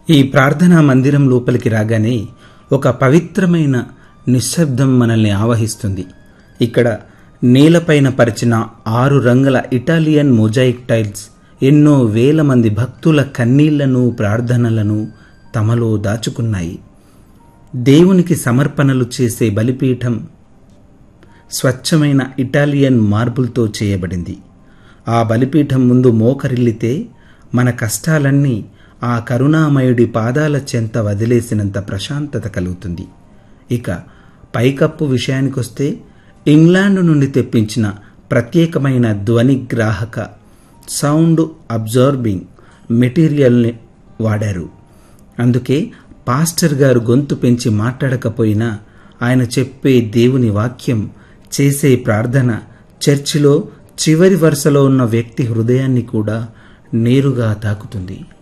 ఈ ప్రార్థనా మందిరం లోపలికి రాగానే ఒక పవిత్రమైన నిశ్శబ్దం మనల్ని ఆవహిస్తుంది ఇక్కడ నేలపైన పరిచిన ఆరు రంగుల ఇటాలియన్ మొజాయిక్ టైల్స్ ఎన్నో వేల మంది భక్తుల కన్నీళ్లను ప్రార్థనలను తమలో దాచుకున్నాయి దేవునికి సమర్పణలు చేసే బలిపీఠం స్వచ్ఛమైన ఇటాలియన్ మార్బుల్తో చేయబడింది ఆ బలిపీఠం ముందు మోకరిల్లితే మన కష్టాలన్నీ ఆ కరుణామయుడి పాదాల చెంత వదిలేసినంత ప్రశాంతత కలుగుతుంది ఇక పైకప్పు విషయానికొస్తే ఇంగ్లాండ్ నుండి తెప్పించిన ప్రత్యేకమైన ధ్వనిగ్రాహక సౌండ్ అబ్జార్బింగ్ మెటీరియల్ని వాడారు అందుకే పాస్టర్ గారు గొంతు పెంచి మాట్లాడకపోయినా ఆయన చెప్పే దేవుని వాక్యం చేసే ప్రార్థన చర్చిలో చివరి వరుసలో ఉన్న వ్యక్తి హృదయాన్ని కూడా నేరుగా తాకుతుంది